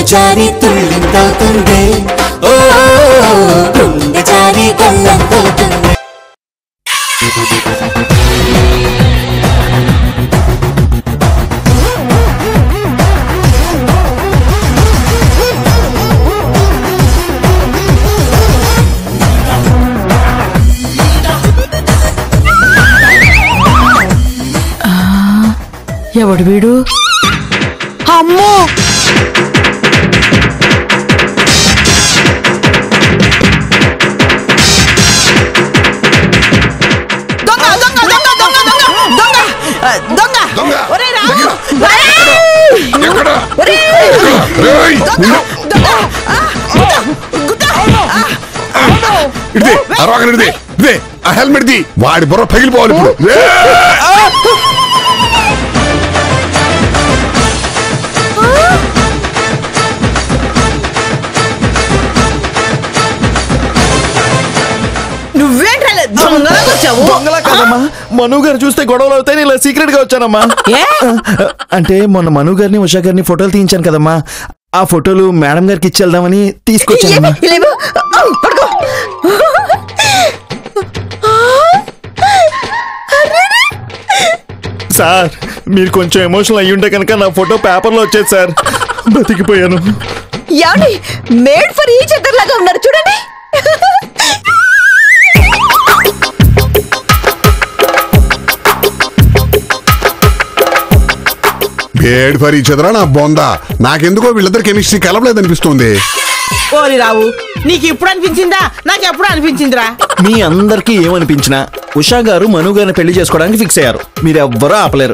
జారి తుళ్ళింతవుతుంది ఓ గుండె జారి గల్లంతవుతుంది ఎవడు వీడు అమ్మో దొంగ దొంగ దొంగ దొంగ దొంగ దొంగ ఆ, దొంగ దొంగ. ఒరేయ్ రాము ఎక్కడ ఒరేయ్ రేయ్, నిన్ను- దొంగ ఆ, గుద్ద, గుద్ద. ఆ, ఇడిది అరవగన ఇడిది ఇదే ఆ హెల్మెట్ ది వాడి బుర్ర పగిలిపోవాలి ఇప్పుడు రేయ్! నువ్వేంట్రా ఇలా దొంగలా వచ్చావు దొంగలా కాదమ్మా మను గారు చూస్తే గొడవలు అవుతాయని ఇలా సీక్రెట్ గా వచ్చానమ్మా ఏ అంటే మొన్న మను గారిని ఉషా గారిని ఫోటోలు తీయించాను కదమ్మా ఆ ఫోటోలు మేడం గారికి ఇచ్చేద్దామని తీసుకొచ్చానమ్మా లేవు ఔ, పడుకో సార్ మీరు కొంచెం ఎమోషనల్ అయ్యి ఉంటే కనుక నా ఫోటో పేపర్లో వచ్చేది సార్ బతికిపోయాను ఏమండి మేడ్ ఫర్ ఈచ్ అదర్ లాగా ఉన్నారు చూడండి వేడి ఫరీ చదరా నా బొంద నాకెందుకో వీళ్ళిద్దరు కెమిస్ట్రీ కలవలేదనిపిస్తుంది ఓరి రావు నీకు ఇప్పుడు అనిపించిందా నాకు ఎప్పుడు అనిపించిందిరా మీ అందరికీ ఏమనిపించినా ఉషా గారు మను గారిని పెళ్లి చేసుకోవడానికి ఫిక్స్ అయ్యారు మీరు ఎవ్వరూ ఆపలేరు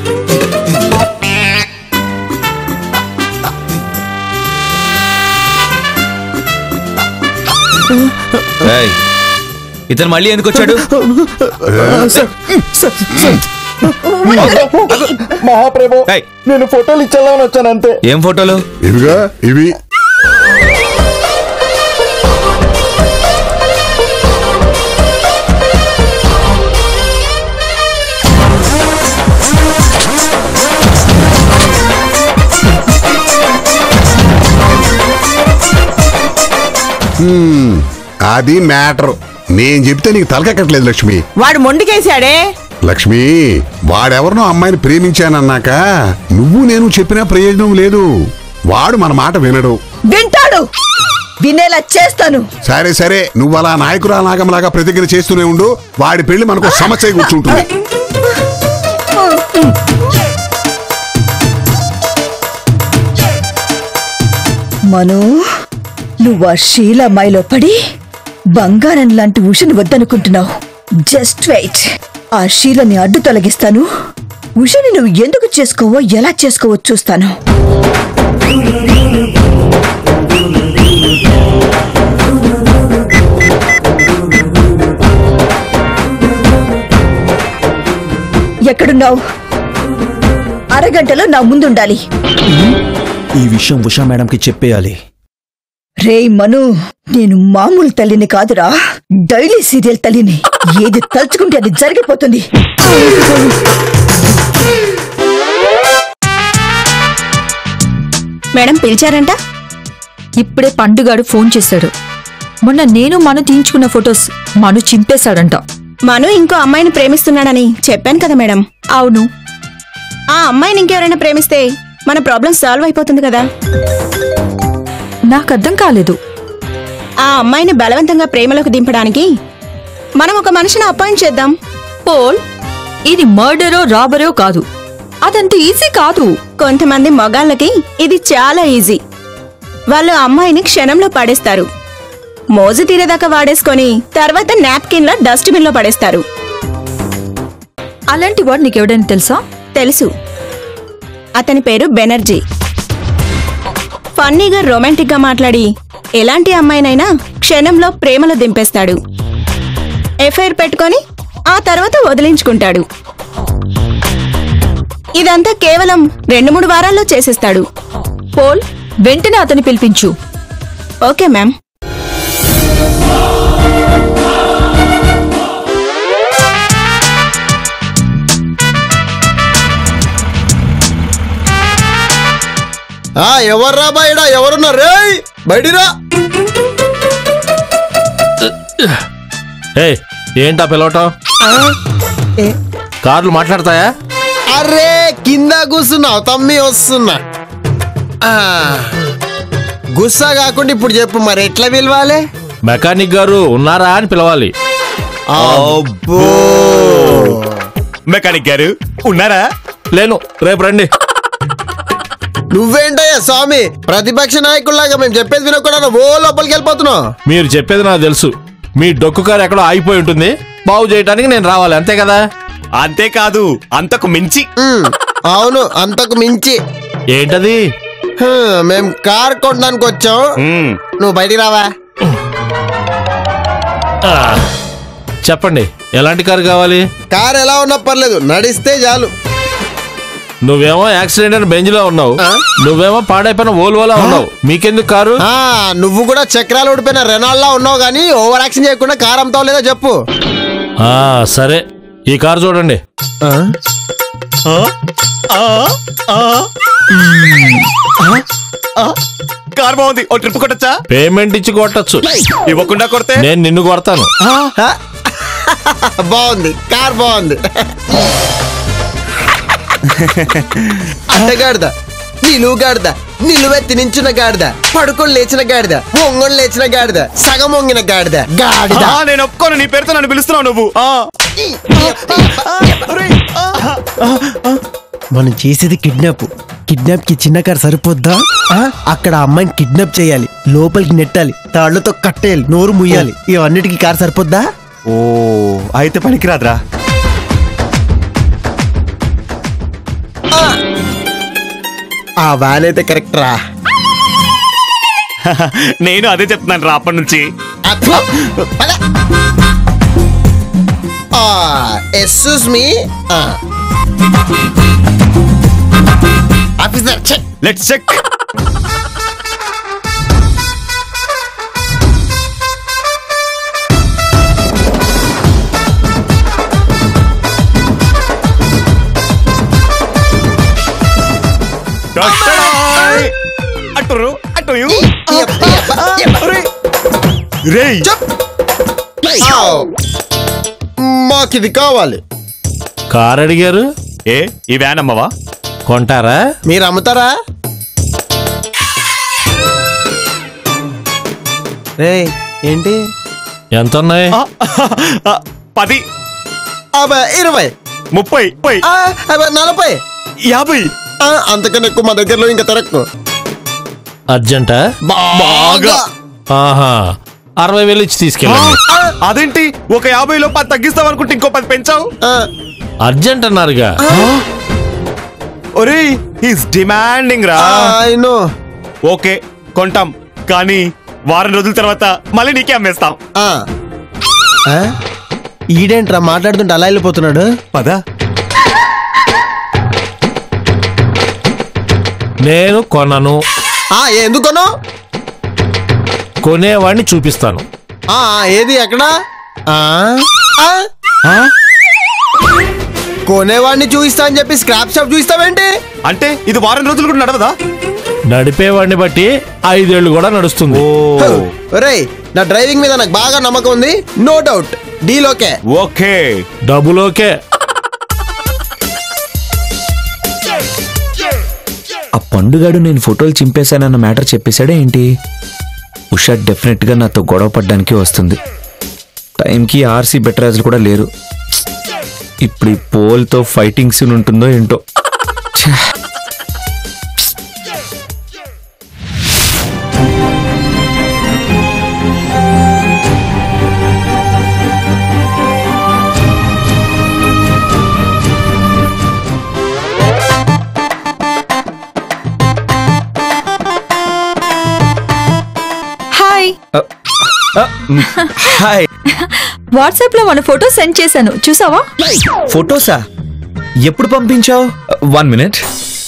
ఏయ్, ఇతను మళ్ళీ ఎందుకు వచ్చాడు సార్, సార్, సార్. మహాప్రభు ఏయ్. నేను ఫోటోలు ఇచ్చేద్దామని వచ్చాను అంతే ఏం ఫోటోలు ఇవిగా ఇవి హ్మ్, అది మ్యాటర్ నేను చెప్తే నీకు తలకెక్కట్లేదు లక్ష్మి వాడు మొండికేశాడే లక్ష్మి వాడెవరినో అమ్మాయిని ప్రేమించానన్నాక నువ్వు నేను చెప్పినా ప్రయోజనం లేదు వాడు మన మాట వినడు వింటాడు వినేలా చేస్తాను సరే సరే నువ్వు అలా నాయకురా నాగంలాగా ప్రతిజ్ఞ చేస్తూనే ఉండు వాడి పెళ్లి మనకు సమస్య కూర్చుంటుంది మను నువ్వు ఆ శీలమ్మాయిలో పడి బంగారం లాంటి ఉషని వద్దనుకుంటున్నావు జస్ట్ వెయిట్ ఆ శీలని అడ్డు తొలగిస్తాను ఉషని నువ్వు ఎందుకు చేసుకోవో ఎలా చేసుకోవో చూస్తాను ఎక్కడున్నావు అరగంటలో నా ముందుండాలి ఈ విషయం ఉషా మేడంకి చెప్పేయాలి రేయ్ మను నేను మామూలు తల్లిని కాదురా డైలీ సీరియల్ తల్లిని ఏది తలుచుకుంటే అది జరిగిపోతుంది మేడం పిలిచారంట ఇప్పుడే పండుగాడు ఫోన్ చేశాడు మొన్న నేను మను తీయించుకున్న ఫొటోస్ మను చింపేశాడంట మను ఇంకో అమ్మాయిని ప్రేమిస్తున్నాడని చెప్పాను కదా మేడం అవును ఆ అమ్మాయిని ఇంకెవరైనా ప్రేమిస్తే మన ప్రాబ్లం సాల్వ్ అయిపోతుంది కదా నాకు అర్థం కాలేదు ఆ అమ్మాయిని బలవంతంగా ప్రేమలోకి దింపడానికి మనం ఒక మనిషిని అపాయింట్ చేద్దాం పోల్ ఇది మర్డరో రాబరో కాదు అదంత ఈజీ కాదు కొంతమంది మగాళ్ళకి ఇది చాలా ఈజీ వాళ్ళు ఆ అమ్మాయిని క్షణంలో పడేస్తారు మోజు తీరేదాకా వాడేసుకొని తర్వాత నాప్కిన్ లో డస్ట్బిన్ లో పడేస్తారు అలాంటి వాడు నీకెవడని తెలుసా తెలుసు అతని పేరు బెనర్జీ ఫన్నీగా రొమాంటిక్ గా మాట్లాడి ఎలాంటి అమ్మాయినైనా క్షణంలో ప్రేమలో దింపేస్తాడు ఎఫ్ఐఆర్ పెట్టుకొని ఆ తర్వాత వదిలించుకుంటాడు ఇదంతా కేవలం రెండు మూడు వారాల్లో చేసేస్తాడు పోల్ వెంటనే అతన్ని పిలిపించు ఓకే మ్యామ్ ఆ ఎవర్రా బయట ఎవరున్నారు రేయ్ బయటిరా ఏ ఏంటా పిలవటం కార్లు మాట్లాడతాయా అరే కింద కూర్చున్నావు తమ్మి వస్తున్నా ఆ, గుస్సా కాకుండా ఇప్పుడు చెప్పు మరి ఎట్లా పిలవాలి మెకానిక్ గారు ఉన్నారా అని పిలవాలి అబ్బో మెకానిక్ గారు ఉన్నారా లేను రేపు రండి నువ్వేంటయ్యా స్వామి ప్రతిపక్ష నాయకుల్లాగా మేము చెప్పేది వినకుండా ఓ లోపలికి వెళ్ళిపోతున్నావు మీరు చెప్పేది నాకు తెలుసు మీ డొక్కు కారు ఎక్కడో ఆగిపోయి ఉంటుంది బాగు చేయడానికి నేను రావాలి అంతే కదా అంతేకాదు అంతకు మించి ఉమ్, అవును అంతకు మించి ఏంటది హ్మ్, మేం కార్ కొనడానికి వచ్చాం మ్మ్. నువ్వు బయటికి రావా ఆ, చెప్పండి ఎలాంటి కారు కావాలి కార్ ఎలా ఉన్నా పర్లేదు నడిస్తే చాలు నువ్వేమో యాక్సిడెంట్ అని బెంచ్ లో ఉన్నావు ఆ? నువ్వేమో పాడైపోయిన ఓల్వోలా ఉన్నావు మీకెందుకు కారు ఆ నువ్వు కూడా చక్రాలు ఊడిపోయిన రెనాల్లా ఉన్నావు కానీ ఓవర్ యాక్షన్ చేయకుండా కార్ అమ్ముతావు లేదో చెప్పు ఆ సరే ఈ కారు చూడండి ఆ, ఆ, ఆ. ఆ, కార్ బాగుంది ఓ ట్రిప్ కొట్టచ్చా పేమెంట్ ఇచ్చి కొట్టచ్చు ఇవ్వకుండా కొడితే నేను నిన్ను కొడతాను ఆ? బాగుంది కార్ బాగుంది అడ్డగాడిద నిలువు గాడిద నిలువెత్తి నించున్న గాడిద పడుకొని లేచిన గాడిద ఒంగొని లేచిన గాడిద సగం వంగిన గాడిద గాడిద ఆ, నేను ఒప్పుకోను నీ పేరుతో నన్ను పిలుస్తున్నావు నువ్వు ఆ. మనం చేసేది కిడ్నాప్ కిడ్నాప్ కి చిన్న కారు సరిపోద్దా ఆ? అక్కడ అమ్మాయిని కిడ్నాప్ చేయాలి లోపలికి నెట్టాలి తాళ్లతో కట్టేయాలి నోరు ముయ్యాలి ఇవన్నిటికి కారు సరిపోద్దా ఓ అయితే పనికిరాదురా ఆ వ్యాన్ అయితే కరెక్ట్ రా నేను అదే చెప్తున్నాను రా అప్పటి నుంచి ఎస్సూస్ me officer check let's check అటు అటు రేయ్ మాకు ఇది కావాలి కారు అడిగారు ఏ ఈ వ్యాన్ అమ్మవా కొంటారా మీరు అమ్ముతారా రే ఏంటి ఎంత ఉన్నాయి ఆ, ఆ, పది అబ్బా ఇరవై ముప్పై ముప్పై ఆ, అబ్బా నలభై యాభై ఆ, అంతకన్నా ఎక్కువ మా దగ్గరలో ఇంకా తిరక్కు అర్జెంటా బాగా ఆహా అరవై వేలు ఇచ్చి తీసుకెళ్ళండి ఆ, అదేంటి ఒక యాభైలో పది తగ్గిస్తావు అనుకుంటే ఇంకో పది పెంచావు ఆ, అర్జెంట్ అన్నారుగా ఒరే ఈస్ డిమాండింగ్ రా I know. ఓకే కొంటాం కానీ వారం రోజుల తర్వాత మళ్ళీ నీకే అమ్మేస్తాం ఆ. ఆ? ఈడేంట్రా మాట్లాడుతుంటే అలా వెళ్ళిపోతున్నాడు పదా నేను కొనను ఆ ఎందుకనో కొనేవాడిని చూపిస్తాను ఆ ఏది ఎక్కడ ఆ? ఆ? కొనేవాడిని చూపిస్తా అని చెప్పి స్క్రాప్ షాప్ చూస్తావేంటి అంటే ఇది వారం రోజులు కూడా నడవదా నడిపేవాడిని బట్టి ఐదేళ్లు కూడా నడుస్తుంది రేయ్ నా డ్రైవింగ్ మీద నాకు బాగా నమ్మకం ఉంది no doubt deal okay okay డబ్బులోకే ఆ పండుగాడు నేను ఫోటోలు చింపేశానన్న మ్యాటర్ చెప్పేశాడే ఏంటి ఉషా డెఫినెట్ గా నాతో గొడవ పడ్డానికి వస్తుంది టైంకి ఆర్సీ బెటరాజులు కూడా లేరు ఇప్పుడు ఈ పోల్తో ఫైటింగ్ సీన్ ఉంటుందో ఏంటో ఛే. హాయ్ హాయ్ వాట్సాప్ లో మన ఫోటో సెండ్ చేశాను చూసావా ఫొటోసా ఎప్పుడు పంపించావు వన్ మినిట్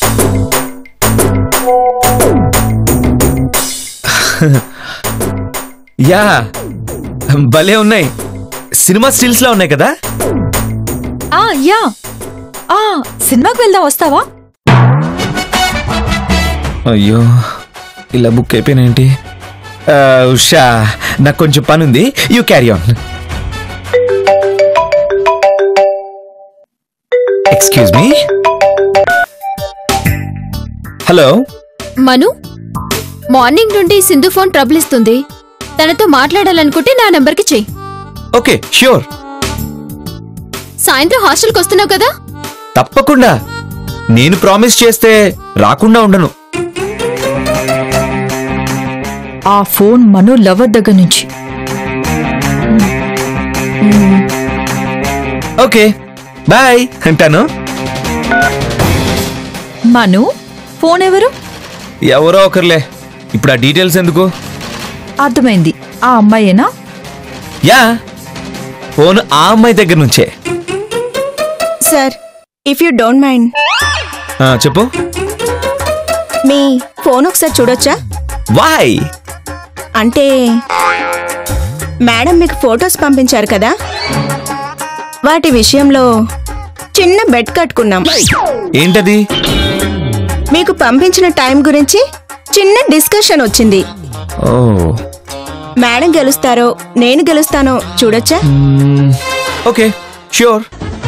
యా భలే ఉన్నాయి సినిమా స్టిల్స్ లా ఉన్నాయి కదా ఆ యా ఆ సినిమాకి వెళ్దాం వస్తావా అయ్యో ఇలా బుక్ అయిపోయినేంటి ఆ, ఉషా నాకు కొంచెం పని ఉంది you carry on excuse me hello Manu morning నుండి సింధు ఫోన్ ట్రబుల్ ఇస్తుంది తనతో మాట్లాడాలనుకుంటే నా నెంబర్కి చెయ్యి ఓకే ష్యూర్ సాయంత్రం హాస్టల్కి వస్తున్నావు కదా తప్పకుండా నేను ప్రామిస్ చేస్తే రాకుండా ఉండను ఆ ఫోన్ మను లవర్ దగ్గర నుంచి ఓకే బాయ్ అంటాను మను ఫోన్ ఎవరు ఎవరో ఒకరులే ఇప్పుడు ఆ డీటెయిల్స్ ఎందుకు అర్థమైంది ఆ అమ్మాయేనా యా ఫోన్ ఆ అమ్మాయి దగ్గర నుంచే sir if you don't mind ఆ, చెప్పు మీ ఫోన్ ఒకసారి చూడొచ్చా వాయ్ అంటే మేడం మీకు ఫొటోస్ పంపించారు కదా వాటి విషయంలో చిన్న బెడ్ కట్టుకున్నాం ఏంటది మీకు పంపించిన టైం గురించి చిన్న డిస్కషన్ వచ్చింది ఓ మేడం గెలుస్తారో నేను గెలుస్తానో చూడొచ్చా మ్మ్, ఓకే ష్యూర్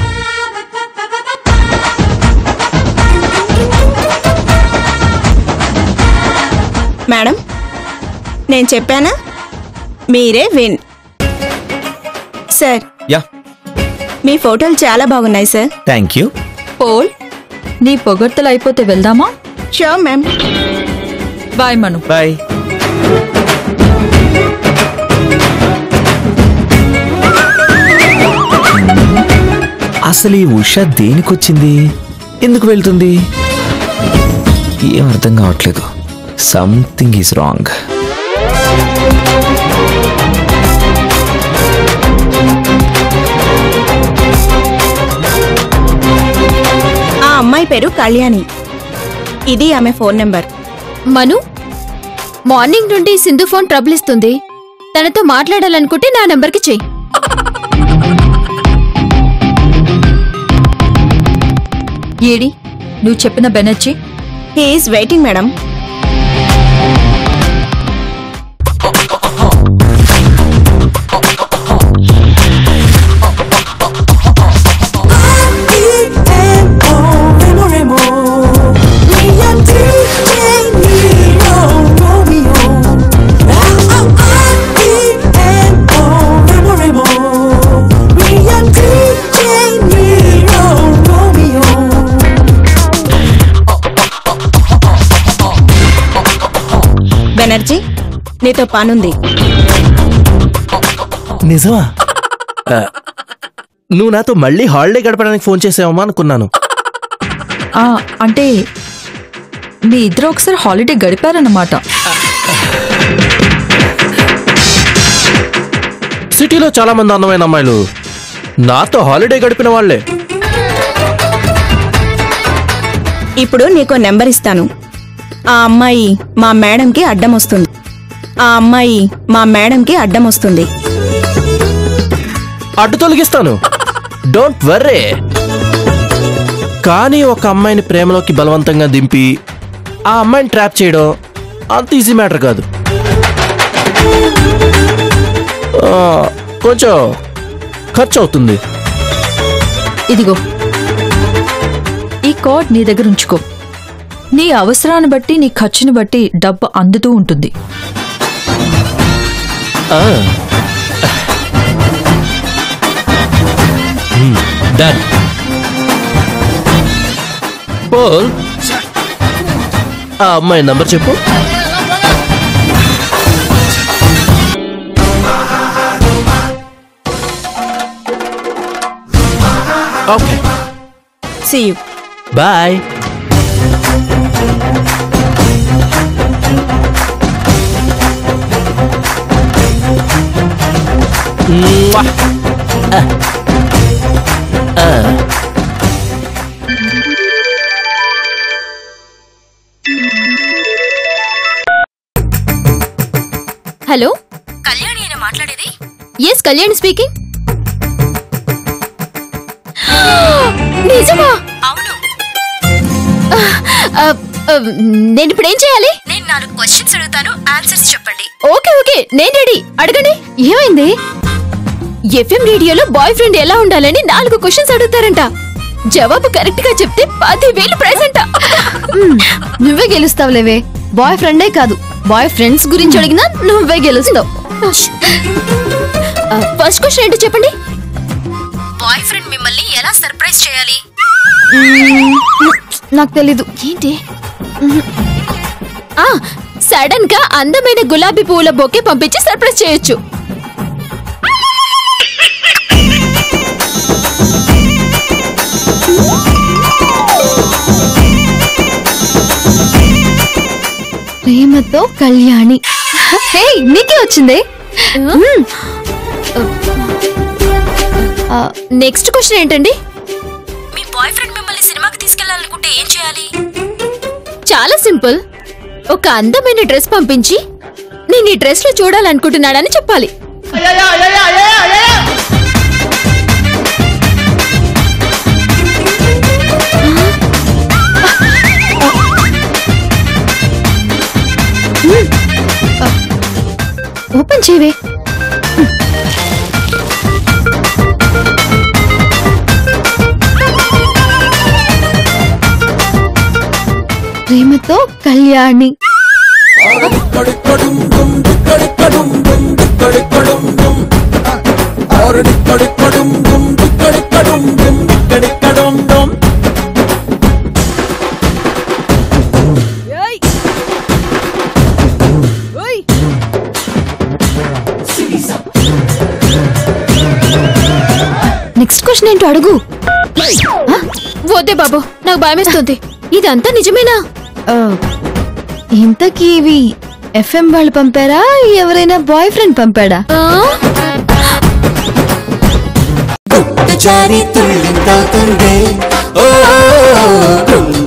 మేడం నేను చెప్పానా మీరే విన్ సార్ యా మీ ఫోటోలు చాలా బాగున్నాయి సార్ థ్యాంక్ యూ పోల్ నీ పొగడ్తలు అయిపోతే వెళ్దామా sure ma'am bye Manu bye అసలు ఈ ఉష దేనికొచ్చింది ఎందుకు వెళ్తుంది ఏం అర్థం కావట్లేదు సంథింగ్ ఈజ్ రాంగ్ ఆ అమ్మాయి పేరు కళ్యాణి ఇది ఆమె ఫోన్ నెంబర్ మను మార్నింగ్ నుండి సింధు ఫోన్ ట్రబుల్ ఇస్తుంది తనతో మాట్లాడాలనుకుంటే నా నెంబర్కి చెయ్యి ఏడి నువ్వు చెప్పిన Banerjee he's waiting madam Banerjee నీతో పనుంది నిజమా ఆ, నువ్వు నాతో మళ్ళీ హాలిడే గడపడానికి ఫోన్ చేసావమ్మా అనుకున్నాను ఆ, అంటే మీ ఇద్దరు ఒకసారి హాలిడే గడిపారన్నమాట సిటీలో చాలా మంది అందమైన అమ్మాయిలు నాతో హాలిడే గడిపిన వాళ్ళే ఇప్పుడు నీకో నెంబర్ ఇస్తాను ఆ అమ్మాయి మా మేడంకి అడ్డం వస్తుంది ఆ అమ్మాయి మా మేడంకి అడ్డం వస్తుంది అడ్డు తొలగిస్తాను డోంట్ వర్రే కానీ ఒక అమ్మాయిని ప్రేమలోకి బలవంతంగా దింపి ఆ అమ్మాయిని ట్రాప్ చేయడం అంత ఈజీ మ్యాటర్ కాదు ఆ, కొంచెం ఖర్చు అవుతుంది ఇదిగో ఈ కార్డ్ నీ దగ్గర ఉంచుకో నీ అవసరాన్ని బట్టి నీ ఖర్చుని బట్టి డబ్బు అందుతూ ఉంటుంది ఆ. హ్మ్, డన్ పోల్ ఆ అమ్మాయి నంబర్ చెప్పు okay see you bye hello Kalyani మాట్లాడేది ఎస్ కళ్యాణి స్పీకింగ్ నిజమా అవును ఆ, నేను ఇప్పుడు ఏం చేయాలి నేను నాలుగు క్వశ్చన్స్ అడుగుతాను ఆన్సర్స్ చెప్పండి ఓకే ఓకే నేను రెడీ అడగండి ఏమైంది ఎఫ్ఎం రేడియోలో బాయ్ ఫ్రెండ్ ఎలా ఉండాలని నాలుగు క్వశ్చన్స్ అడుగుతారంట జవాబు కరెక్ట్ గా చెప్తే పదివేలు ప్రైజ్ అంట నువ్వే గెలుస్తావులేవే బాయ్ ఫ్రెండే కాదు బాయ్ ఫ్రెండ్స్ గురించి అడిగినా నువ్వే గెలుస్తావు ఫస్ట్ క్వశ్చన్ ఏంటో చెప్పండి బాయ్ ఫ్రెండ్ మిమ్మల్ని ఎలా సర్ప్రైజ్ చేయాలి నాకు తెలీదు ఏంటి ఆ సడన్ గా అందమైన గులాబీ పువ్వుల బొకే పంపించి సర్ప్రైజ్ చేయొచ్చు ప్రేమతో కళ్యాణి హే నీకే వచ్చింది నెక్స్ట్ క్వశ్చన్ ఏంటండి మీ బాయ్ ఫ్రెండ్ మిమ్మల్ని సినిమాకి తీసుకెళ్లాలనుకుంటే ఏం చేయాలి చాలా సింపుల్ ఒక అందమైన డ్రెస్ పంపించి నేను ఈ డ్రెస్ లో చూడాలనుకుంటున్నాడని చెప్పాలి ఓపెన్ చేయవే ప్రేమతో కళ్యాణి నెక్స్ట్ క్వశ్చన్ ఏంటో అడుగు ఆ? వద్దే బాబు నాకు భయమేస్తుంది ఇదంతా నిజమేనా ఇంతకీ ఇవి ఎఫ్ఎం వాళ్ళు పంపారా ఎవరైనా బాయ్ ఫ్రెండ్ పంపాడా జారి తుళ్ళింతవుతుందే ఓ గుండె